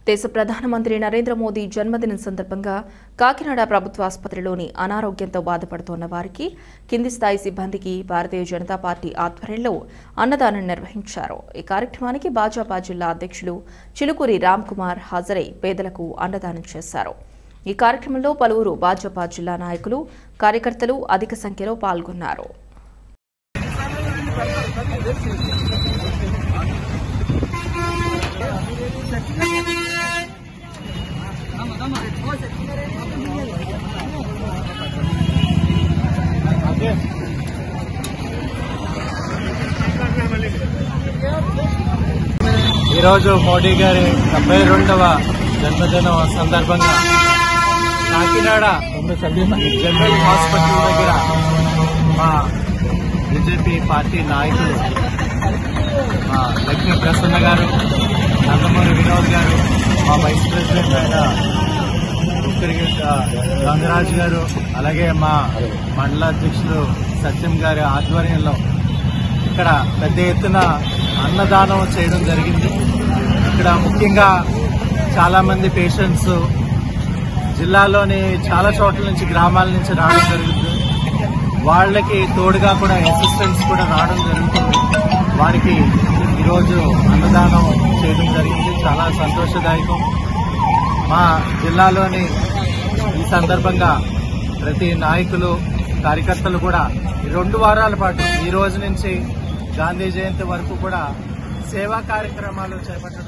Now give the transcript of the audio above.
దేశ ప్రధానమంత్రి నరేంద్ర మోదీ జన్మదినం సందర్భంగా కాకినాడ ప్రభుత్వ ఆసుపత్రిలోని అనారోగ్యంతో బాధపడుతోన్న వారికి కింది స్థాయి సిబ్బందికి భారతీయ జనతా పార్టీ ఆధ్వర్యంలో అన్నదానం నిర్వహించారు ఈ కార్యక్రమానికి భాజపా జిల్లా అధ్యక్షులు చిలుకూరి రామ్ కుమార్ హాజరై పేదలకు అన్నదానం చేశారు ఈ కార్యక్రమంలో పలువురు భాజపా జిల్లా నాయకులు కార్యకర్తలు అధిక సంఖ్యలో పాల్గొన్నారు ఈరోజు మోడీ గారి డెబ్బై రెండవ జన్మదినం సందర్భంగా కాకినాడ జనరల్ హాస్పిటల్ దగ్గర మా బీజేపీ పార్టీ నాయకులు మా లక్ష్మీ ప్రసన్న గారు నందమూరి వినోద్ గారు మా వైస్ ప్రెసిడెంట్ అయిన ఉత్తరగీత గంగరాజు గారు అలాగే మా మండల అధ్యక్షులు సత్యం గారి ఆధ్వర్యంలో ఇక్కడ పెద్ద ఎత్తున అన్నదానం చేయడం జరిగింది ఇక్కడ ముఖ్యంగా చాలా మంది పేషెంట్స్ జిల్లాలోని చాలా చోట్ల నుంచి గ్రామాల నుంచి రావడం జరుగుతుంది వాళ్ళకి తోడుగా కూడా అసిస్టెంట్స్ కూడా రావడం జరుగుతుంది వారికి ఈరోజు అన్నదానం చేయడం జరిగింది చాలా సంతోషదాయకం మా జిల్లాలోని ఈ సందర్భంగా ప్రతి నాయకులు కార్యకర్తలు కూడా ఈ రెండు వారాల పాటు ఈ రోజు నుంచి గాంధీ జయంతి వరకు కూడా సేవా కార్యక్రమాలు చేపట్టడం